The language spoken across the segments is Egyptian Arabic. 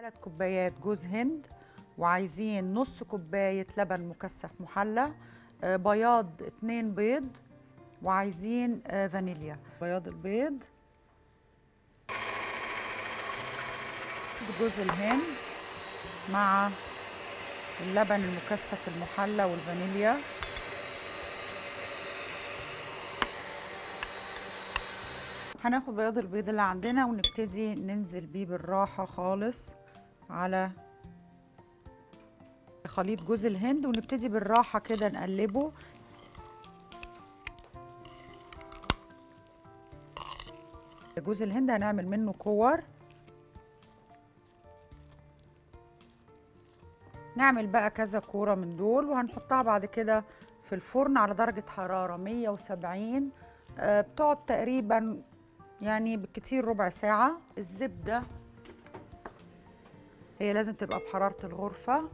ثلاث كوبايات جوز هند وعايزين نص كوباية لبن مكثف محلى آه، بياض اتنين بيض وعايزين آه، فانيليا بياض البيض جوز الهند مع اللبن المكثف المحلى والفانيليا هناخد بياض البيض اللي عندنا ونبتدي ننزل بيه بالراحة خالص على خليط جوز الهند ونبتدي بالراحة كده نقلبه جوز الهند هنعمل منه كور نعمل بقى كذا كورة من دول وهنحطها بعد كده في الفرن على درجة حرارة 170 آه، بتقعد تقريبا يعني بالكتير ربع ساعة الزبدة هي لازم تبقى بحرارة الغرفة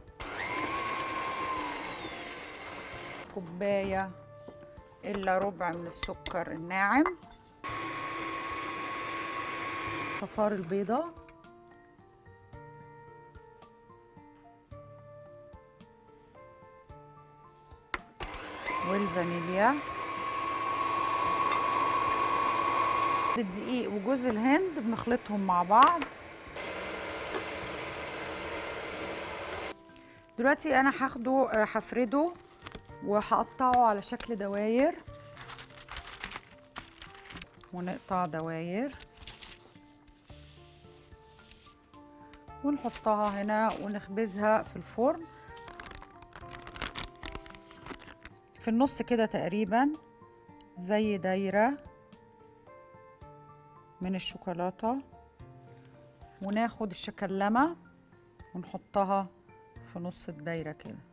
كوباية إلا ربع من السكر الناعم صفار البيضة والفانيليا الدقيق وجوز الهند بنخلطهم مع بعض دلوقتي انا هاخده آه، هفرده وهقطعه على شكل دواير ونقطع دواير ونحطها هنا ونخبزها في الفرن في النص كده تقريبا زي دايره من الشوكولاتة وناخد الشكلمة ونحطها في نص الدايرة كده